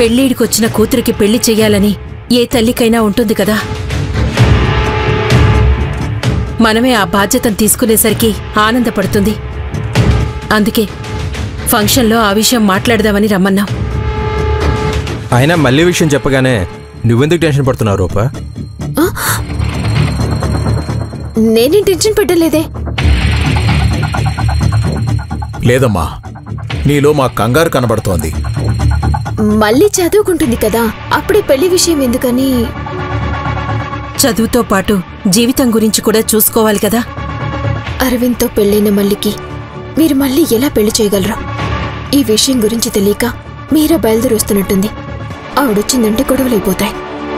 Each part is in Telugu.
పెళ్ళిడికొచ్చిన కూతురికి పెళ్లి చెయ్యాలని ఏ తల్లికైనా ఉంటుంది కదా మనమే ఆ బాధ్యతను తీసుకునేసరికి ఆనందపడుతుంది అందుకే ఫంక్షన్లో ఆ విషయం మాట్లాడదామని రమ్మన్నాం అయినా మళ్ళీ విషయం చెప్పగానే నువ్వెందుకు టెన్షన్ పడుతున్నావు రూపా నేనేం టెన్షన్ పెట్టలేదే లేదమ్మా నీలో మా కంగారు కనబడుతోంది మళ్ళీ చదువుకుంటుంది కదా అప్పుడే పెళ్లి విషయం ఎందుకని చదువుతో పాటు జీవితం గురించి కూడా చూసుకోవాలి కదా అరవింద్తో పెళ్ళైన మల్లికి మీరు మళ్ళీ ఎలా పెళ్లి చేయగలరు ఈ విషయం గురించి తెలియక మీరే బయలుదేరి వస్తున్నట్టుంది ఆవిడొచ్చిందంటే గొడవలైపోతాయి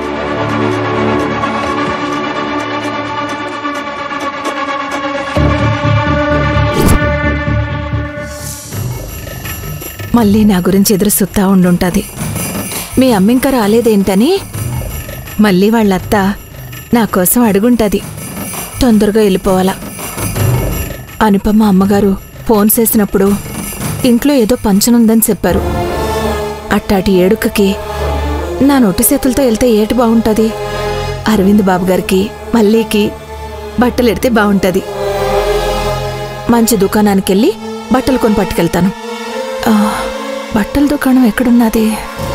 మళ్ళీ నా గురించి ఎదురు సుత్తా ఉండుంటది మీ అమ్మ ఇంకా రాలేదేంటని మళ్ళీ వాళ్ళత్త నా కోసం అడుగుంటది తొందరగా వెళ్ళిపోవాలా అనుపమ అమ్మగారు ఫోన్ చేసినప్పుడు ఇంట్లో ఏదో పంచనుందని చెప్పారు అట్టాటి ఏడుకకి నా నొట్టి చేతులతో వెళ్తే ఏటి బాగుంటుంది అరవింద్ బాబు గారికి మల్లీకి బట్టలు ఎడితే బాగుంటుంది మంచి దుకాణానికి వెళ్ళి బట్టలు కొని పట్టుకెళ్తాను ఆ, బట్టల దుకాణం ఎక్కడున్నది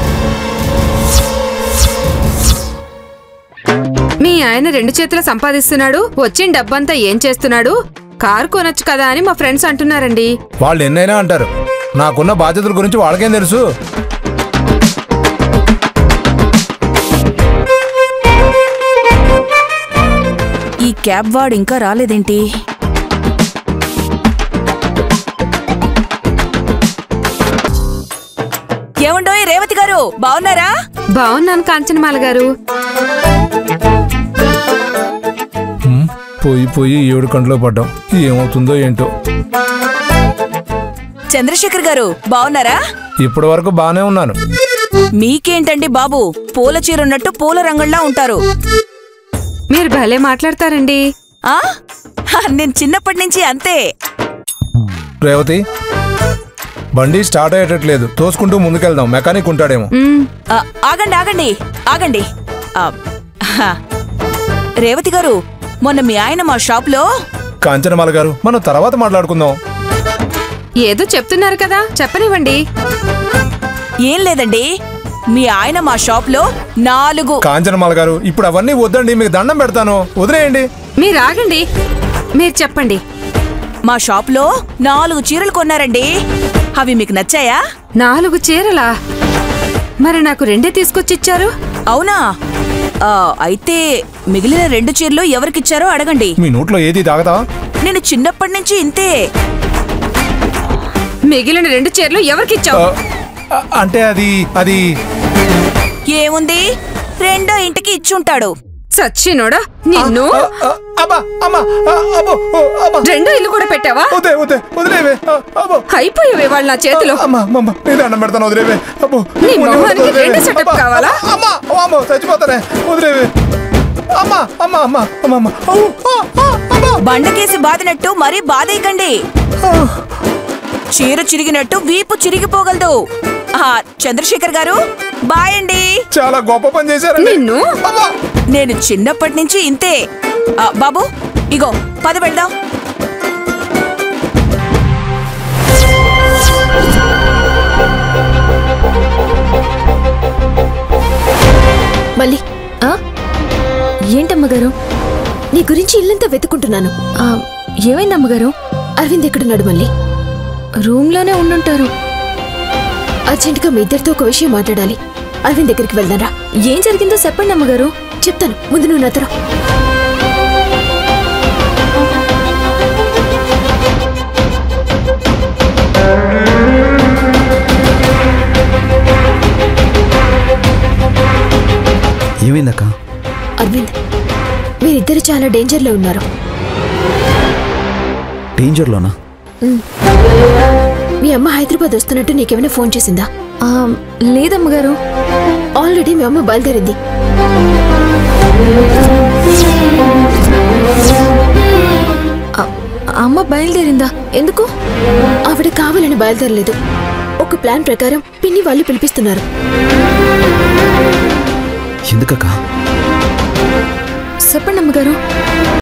మీ ఆయన రెండు చేతుల సంపాదిస్తున్నాడు వచ్చిన డబ్బంతా ఏం చేస్తున్నాడు కారు కొనొచ్చు కదా అని మా ఫ్రెండ్స్ అంటున్నారండి వాళ్ళు ఎన్నైనా అంటారు నాకున్న బాధ్యతల గురించి వాళ్ళకేం తెలుసు ఈ క్యాబ్ వాడు ఇంకా రాలేదేంటి ఏమండోయ్ రేవతి గారు బాగున్నారా బాగున్నాను కాంచనమాల గారు హ్మ్, పోయి పోయి ఏడు కంట్లో పడ్డాం ఏమవుతుందో ఏంటో చంద్రశేఖర్ గారు బాగున్నారా ఇప్పటి వరకు బానే ఉన్నాను మీకేంటండి బాబు పూల చీర ఉన్నట్టు పూల రంగుల్లా ఉంటారు మీరు భలే మాట్లాడతారండి ఆ హ, నేను చిన్నప్పటి నుంచి అంతే రేవతి బండి స్టార్ట్ అయ్యేటట్లేదు తోసుకుంటూ ముందుకెళ్దాం మెకానిక్ ఉంటాడేమో మ్, ఆ, ఆగండి ఆగండి ఆగండి ఆ, హ. రేవతి గారు మొన్న మీ ఆయన మా షాప్లో కాంచనమాల గారు మనం తర్వాత మాట్లాడుకుందాం ఏదో చెప్తున్నారు కదా చెప్పనివ్వండి ఏం లేదండి మీ ఆయన మా షాప్లో నాలుగు కాంచనమాల గారు ఇప్పుడు అవన్నీ వద్దండి మీకు దండం పెడతాను వదిలేయండి మీరు ఆగండి మీరు చెప్పండి మా షాప్లో నాలుగు చీరలు కొన్నారండి అవి మీకు నచ్చాయా నాలుగు చీరలా మరి నాకు రెండే తీసుకొచ్చిచ్చారు అవునా ఆ, అయితే మిగిలిన రెండు చీరలు ఎవరికిచ్చారో అడగండి మీ నోట్లో ఏది తాగదా నేను చిన్నప్పటి నుంచి ఇంతే మిగిలిన రెండు చీరలు ఎవరికిచ్చావు ఆ, అంటే అది అది ఏముంది రెండో ఇంటికి ఇచ్చుంటాడు సచ్చినోడా నిన్ను ఆ, అబ్బా అమ్మా ఆ, అబ్బో ఓ, అబ్బా రెండో ఇల్లు కూడా పెట్టావా వదే వదే వదిలేవే ఆ, అబ్బో అయిపోయావే వాళ్ళు నా చేతిలో అమ్మా అమ్మా నీ దండం పెడతాను వదిలేవే అబ్బో నీ వదిలేవే, మొహానికి వదిలేవే. రెండు setup అబ్బా, కావాలా? అమ్మా ఓ, అమ్మో చచ్చిపోతానే వదిలేవే అమ్మా అమ్మా అమ్మా అమ్మా అమ్మా ఔ, ఆ, ఆ, అమ్మా బండకేసి బాదినట్టు మరీ బాధేయకండి చీర చిరిగినట్టు వీపు చిరిగిపోగలదు ఆ, చంద్రశేఖర్ గారు బాయ్ అండి చాలా గొప్ప పని చేశారండి నిన్ను అమ్మా నేను చిన్నప్పటి నుంచి ఇంతే ఆ, బాబు ఇగో పద వెళ్దాం మళ్ళీ ఆ? ఏంటమ్మగారు నీ గురించి ఇల్లంతా వెతుకుంటున్నాను ఆ, ఏమైంది అమ్మగారు అరవింద్ ఎక్కడున్నాడు మళ్ళీ రూమ్లోనే ఉండుంటారు అర్జెంటుగా మీ ఇద్దరితో ఒక విషయం మాట్లాడాలి అరవింద్ దగ్గరికి వెళ్దారా ఏం జరిగిందో చెప్పండి అమ్మగారు చెప్తాను ముందు నువ్వు నాతో రా. ఏమైందక్క అరవింద్ మీరిద్దరు చాలా డేంజర్లో ఉన్నారు డేంజర్లోనా మీ అమ్మ హైదరాబాద్ వస్తున్నట్టు నీకేమైనా ఫోన్ చేసిందా ఆ, లేదమ్మగారు ఆల్రెడీ మీ అమ్మ బయలుదేరింది ఆ, అమ్మ బయలుదేరిందా ఎందుకు ఆవిడ కావాలని బయలుదేరలేదు ఒక ప్లాన్ ప్రకారం పిన్ని అరవింద్ని వాళ్ళు పిలిపిస్తున్నారు ఎందుకక్క చెప్పండి అమ్మగారు